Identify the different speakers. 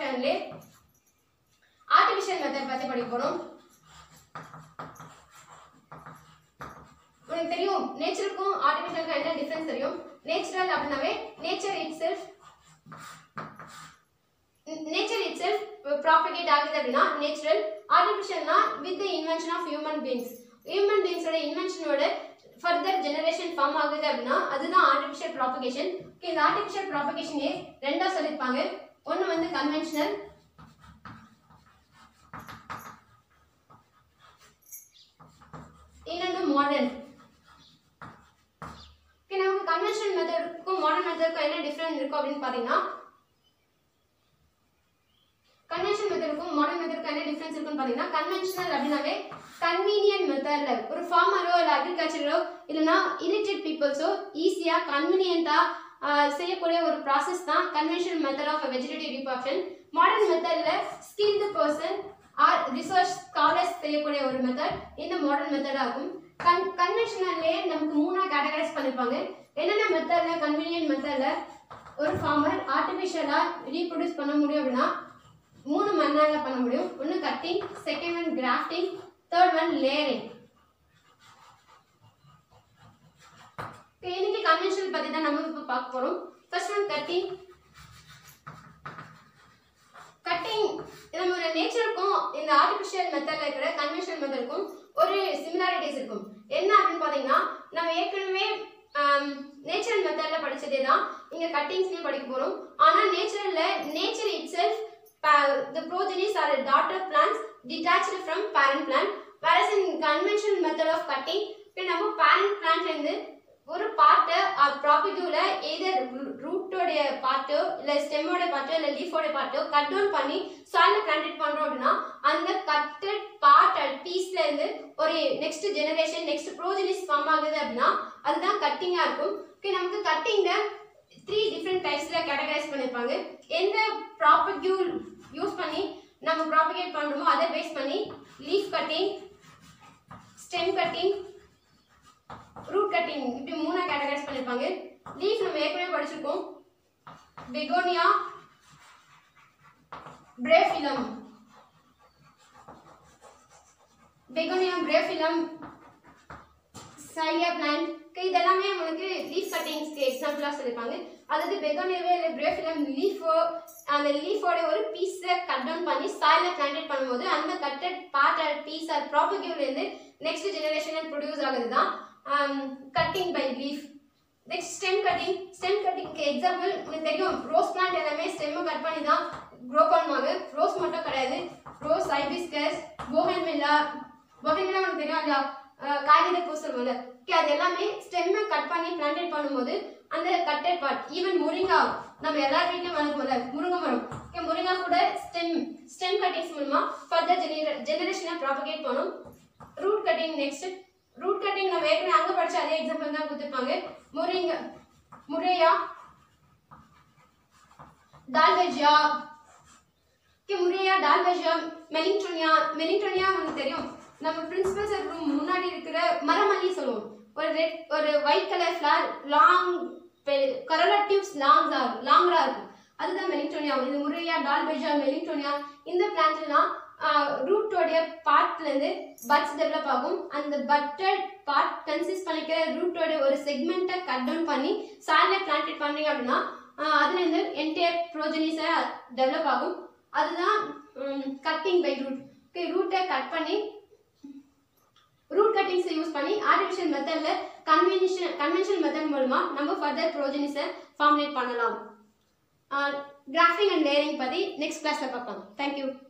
Speaker 1: மெத்தட்லே artificial method பத்தி படிக்க போறோம் உங்களுக்கு தெரியும் நேச்சருக்கும் ஆர்டிஃபிஷியலுக்கும் என்ன டிஃபரன்ஸ் தெரியும் நேச்சுரல் அப்படின்னாவே nature itself nature itself propagate ஆகுது அப்படின்னா நேச்சுரல் ஆர்டிஃபிஷியல்னா with the invention of human beings human பீங்ஸோட இன்வென்ஷனோட ஃபர்தர் ஜெனரேஷன் ஃபார்ம் ஆகுது அப்படின்னா அதுதான் ஆர்டிஃபிஷியல் ப்ராபகேஷன் இந்த ஆர்டிஃபிஷியல் ப்ராபகேஷனே ரெண்டா சொல்லியிருப்பாங்க ஒன்று வந்து கன்வென்ஷனல் இன்னொன்று மாடர்ன் ஓகே நமக்கு கன்வென்ஷனல் மெத்தடுக்கும் மாடர்ன் மெத்தடுக்கும் என்ன டிஃப்ரெண்ட் இருக்கும் அப்படின்னு பார்த்தீங்கன்னா கன்வென்ஷனல் மெத்தடுக்கும் மாடர்ன் மெத்தடுக்கும் என்ன டிஃபரன்ஸ் இருக்குன்னு பார்த்தீங்கன்னா கன்வென்ஷனல் அப்படின்னாவே கன்வீனியன்ட் மெத்தட்ல ஒரு ஃபார்மரோ இல்லை அக்ரிகல்ச்சரோ இல்லைன்னா இரிட்டட் பீப்புள்ஸோ ஈஸியாக கன்வீனியண்ட்டாக செய்யக்கூடிய ஒரு ப்ராசஸ் தான் conventional method of vegetative reproduction modern மெத்தட்ல skilled person or research scholars செய்யக்கூடிய ஒரு மெத்தட் இந்த மாடர்ன் மெத்தடாக இருக்கும் கன் கன்வென்ஷனல்லே நமக்கு மூணாக கேட்டகரைஸ் பண்ணியிருப்பாங்க என்னென்ன மெத்தட்ல கன்வீனியன்ட் மெத்தட்ல ஒரு ஃபார்மர் ஆர்டிஃபிஷியலாக ரீப்ரொடியூஸ் பண்ண முடியும் அப்படின்னா மூணு மண்ணால பண்ண முடியும் ஒன்று cutting second one grafting third one layering இன்னைக்கு கன்வென்ஷனல் பத்தி தான் நம்ம இப்போ பார்க்க போறோம் ஃபர்ஸ்ட் ஒன் கட்டிங் கட்டிங் நம்மளோட நேச்சருக்கும் இந்த ஆர்டிஃபிஷியல் மெத்தட்ல இருக்கிற கன்வென்ஷனல் மெத்தடுக்கும் ஒரு சிமிலாரிட்டிஸ் இருக்கும் என்ன அப்படின்னு பார்த்தீங்கன்னா நம்ம ஏற்கனவே நேச்சுரல் மெத்தட்ல படிச்சதே தான் இங்க கட்டிங்ஸ்லயும் படிக்க போறோம் ஆனா நேச்சுரல்ல nature itself the progenies are daughter plants detached from parent plant whereas in conventional method of cutting இப்போ நம்ம parent plantல இருந்து ஒரு பார்ட்டை ப்ராபிக்யூல எதர் ரூட்டோடைய பார்ட்டோ இல்லை ஸ்டெம்மோட பார்ட்டோ இல்லை லீஃபோட பார்ட்டோ கட் டவுன் பண்ணி சாயில பிளான்டேட் பண்றோம் அப்படின்னா அந்த கட்டட் பார்ட் பீஸ்ல இருந்து ஒரு next generation next progenies form ஆகுது அப்படின்னா அதுதான் கட்டிங்கா இருக்கும் ஓகே நமக்கு கட்டிங்ல த்ரீ டிஃப்ரெண்ட் டைப்ஸ்ல கேட்டகரைஸ் பண்ணிருப்பாங்க எந்த ப்ராப்பக்யூல் யூஸ் பண்ணி நம்ம ப்ராபகேட் பண்றோமோ அதை பேஸ் பண்ணி leaf cutting stem cutting root cutting இப்படி மூணா கேட்டகரைஸ் பண்ணிருப்பாங்க லீஃப் நம்ம ஏற்கனவே படிச்சிருக்கோம் பெகோனியா பிரேஃபிலம் பெகோனியா பிரேஃபிலம் சைலியா பிளான்ட் இதெல்லாமே உங்களுக்கு லீஃப் கட்டிங்ஸ்க்கு எக்ஸாம்பிளாக சொல்லியிருப்பாங்க அதாவது பெகோனியாவே இல்லை பிரேஃபிலம் லீஃபோ அந்த லீஃபோட ஒரு பீஸை கட் டவுன் பண்ணி சாயில பிளான்டேட் பண்ணும்போது அந்த cutted part and piece or ப்ராப்பக்யூலேருந்து நெக்ஸ்ட் ஜெனரேஷன் ப்ரொடியூஸ் ஆகுது தான் cutting by leaf next stem cutting stem கட்டிங்க்கு எக்ஸாம்பிள் உங்களுக்கு தெரியும் ரோஸ் பிளான்ட் எல்லாமே ஸ்டெம்மை கட் பண்ணி தான் க்ரோ பண்ணுவாங்க ரோஸ் மட்டும் கிடையாது ரோஸ் ஐபிஸ்கஸ் போகன்மில்லா போகன்மில்லா உங்களுக்கு தெரியும் இல்லையா காகித பூ சொல்லுவோம்ல ஓகே அது எல்லாமே ஸ்டெம்மை கட் பண்ணி பிளான்டேட் பண்ணும்போது அந்த கட்டட் பார்ட் ஈவன் முருங்கா நம்ம எல்லார் வீட்லயும் வளர்க்கும்ல முருங்கை மரம் ஓகே முருங்கா கூட ஸ்டெம் ஸ்டெம் கட்டிங்ஸ் மூலமா ஃபர்தர் ஜெனரே ஜெனரேஷனை ப்ராபகேட் பண்ணும் root cutting next root cutting நம்ம ஏற்கனவே அங்க படிச்ச அதே எக்ஸாம்பிள் தான் கொடுத்துருப்பாங்க முரிங்க முரையா டால்வெஜியா ஓகே முரையா டால்வெஜியா மெலிங்டோனியா மெலிங்டோனியா உங்களுக்கு தெரியும் நம்ம பிரின்சிபல் சார் ரூம் முன்னாடி இருக்கிற மரமல்லி சொல்லுவோம் ஒரு ரெட் ஒரு white colour flower long corolla tubes லாங்ஸா லாங்கரா இருக்கும் அதுதான் மெலிங்டோனியா இது முறையா டால்பெஜா மெலிங்டோனியா இந்த பிளான்ட்லாம் ரூட்டோடைய பார்ட்ல இருந்து பட்ஸ் டெவலப் ஆகும் அந்த பட்டட் பார்ட் கன்சிஸ்ட் பண்ணிக்கிற ரூட்டோட ஒரு செக்மெண்ட்டை கட் டவுன் பண்ணி சாயில பிளான்டேட் பண்ணீங்க அப்படின்னா ஆஹ் அதுல இருந்து என்டையர் ப்ரோஜனிஸை டெவலப் ஆகும் அதுதான் கட்டிங் பை ரூட் ரூட்டை கட் பண்ணி ரூட் கட்டிங்ஸை யூஸ் பண்ணி ஆர்டிஃபிஷியல் மெத்தட்ல கன்வென்ஷன் கன்வென்ஷனல் மெத்தட் மூலமா நம்ம ஃபர்தர் ப்ரோஜனிஸை ஃபார்முலேட் பண்ணலாம் கிராஃபிங் அண்ட் லேயரிங் பற்றி நெக்ஸ்ட் கிளாஸில் பார்க்கலாம் தேங்க்யூ